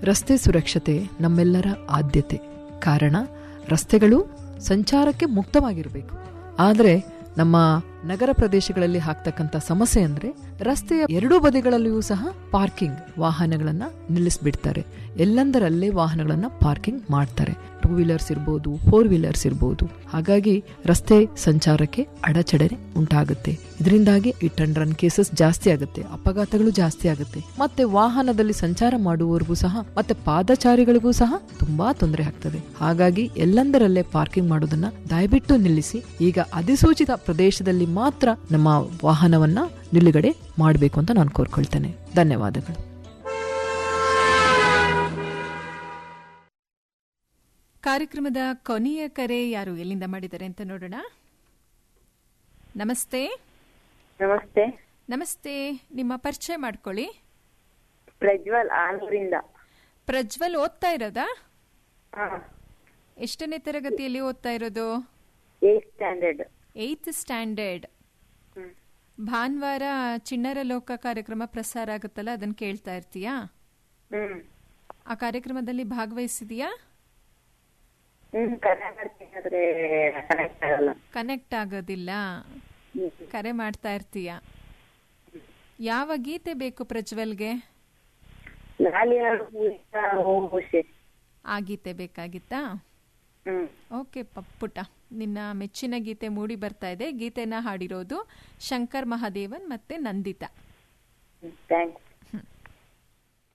ರಸ್ತೆ ಸುರಕ್ಷತೆ ನಮ್ಮೆಲ್ಲರ ಆದ್ಯತೆ ಕಾರಣ ರಸ್ತೆಗಳು ಸಂಚಾರಕ್ಕೆ ಮುಕ್ತವಾಗಿರಬೇಕು ಆದರೆ ನಮ್ಮ ನಗರ ಪ್ರದೇಶಗಳಲ್ಲಿ ಆಗ್ತಕ್ಕಂಥ ಸಮಸ್ಯೆ ಅಂದ್ರೆ ರಸ್ತೆಯ ಎರಡೂ ಬದಿಗಳಲ್ಲಿಯೂ ಸಹ ಪಾರ್ಕಿಂಗ್ ವಾಹನಗಳನ್ನ ನಿಲ್ಲಿಸ್ಬಿಡ್ತಾರೆ ಎಲ್ಲಂದರಲ್ಲೇ ವಾಹನಗಳನ್ನ ಪಾರ್ಕಿಂಗ್ ಮಾಡ್ತಾರೆ ಟೂ ವೀಲರ್ಸ್ ಇರ್ಬೋದು ಫೋರ್ ವೀಲರ್ಸ್ ಇರ್ಬೋದು ಹಾಗಾಗಿ ರಸ್ತೆ ಸಂಚಾರಕ್ಕೆ ಅಡಚಣೆ ಉಂಟಾಗುತ್ತೆ ಇದರಿಂದಾಗಿ ಇಟ್ ಅಂಡ್ ರನ್ ಕೇಸಸ್ ಜಾಸ್ತಿ ಆಗುತ್ತೆ ಅಪಘಾತಗಳು ಜಾಸ್ತಿ ಆಗುತ್ತೆ ಮತ್ತೆ ವಾಹನದಲ್ಲಿ ಸಂಚಾರ ಮಾಡುವವರಿಗೂ ಸಹ ಮತ್ತೆ ಪಾದಚಾರಿಗಳಿಗೂ ಸಹ ತುಂಬಾ ತೊಂದರೆ ಆಗ್ತದೆ ಹಾಗಾಗಿ ಎಲ್ಲಂದರಲ್ಲೇ ಪಾರ್ಕಿಂಗ್ ಮಾಡೋದನ್ನ ದಯವಿಟ್ಟು ನಿಲ್ಲಿಸಿ ಈಗ ಅಧಿಸೂಚಿತ ಪ್ರದೇಶದಲ್ಲಿ ಮಾತ್ರ ನಮ್ಮ ವಾಹನವನ್ನ ನಿಲುಗಡೆ ಮಾಡಬೇಕು ಅಂತ ನಾನು ಕೋರ್ಕೊಳ್ತೇನೆ ಧನ್ಯವಾದಗಳು ಕಾರ್ಯಕ್ರಮದ ಕೊನೆಯ ಕರೆ ಯಾರು ಎಲ್ಲಿಂದ ಮಾಡಿದ್ದಾರೆ ಅಂತ ನೋಡೋಣ ನಮಸ್ತೆ ನಮಸ್ತೆ ನಮಸ್ತೆ ನಿಮ್ಮ ಪರಿಚಯ ಮಾಡ್ಕೊಳ್ಳಿ ಪ್ರಜ್ವಲ್ ಆಲೂರಿಂದ ಪ್ರಜ್ವಲ್ ಓದ್ತಾ ಇರೋದಾ ಹಾ ಎಷ್ಟನೇ ತರಗತಿಯಲ್ಲಿ ಓದ್ತಾ ಇರೋದು ಏಟ್ ಸ್ಟ್ಯಾಂಡರ್ಡ್ ಏಯ್ತ್ ಸ್ಟ್ಯಾಂಡರ್ಡ್ ಭಾನುವಾರ ಚಿಣ್ಣರ ಲೋಕ ಕಾರ್ಯಕ್ರಮ ಪ್ರಸಾರ ಆಗುತ್ತಲ್ಲ ಅದನ್ನ ಕೇಳ್ತಾ ಇರ್ತೀಯಾ ಹ್ಮ್ ಆ ಕಾರ್ಯಕ್ರಮದಲ್ಲಿ ಭಾಗವಹಿಸಿದೀಯಾ ಹ್ಮ್ ಕರೆ ಮಾಡ್ತೀನಿ ಆದ್ರೆ ಕನೆಕ್ಟ್ ಆಗಲ್ಲ ಕನೆಕ್ಟ್ ಆಗೋದಿಲ್ಲ ಕರೆ ಮಾಡ್ತಾ ಇರ್ತೀಯ ಯಾವ ಗೀತೆ ಬೇಕು ಪ್ರಜ್ವಲ್ಗೆ ಲಾಲಿಯ ಹೂವಿನ ಹೂವು ಹುಷಿ ಆ ಗೀತೆ ಬೇಕಾಗಿತ್ತಾ ಹ್ಮ್ ಓಕೆ ಪುಟ್ಟ ನಿನ್ನ ಮೆಚ್ಚಿನ ಗೀತೆ ಮೂಡಿ ಬರ್ತಾ ಇದೆ ಗೀತೆನ ಹಾಡಿರೋದು ಶಂಕರ್ ಮಹಾದೇವನ್ ಮತ್ತೆ ನಂದಿತಾ ಥ್ಯಾಂಕ್ಸ್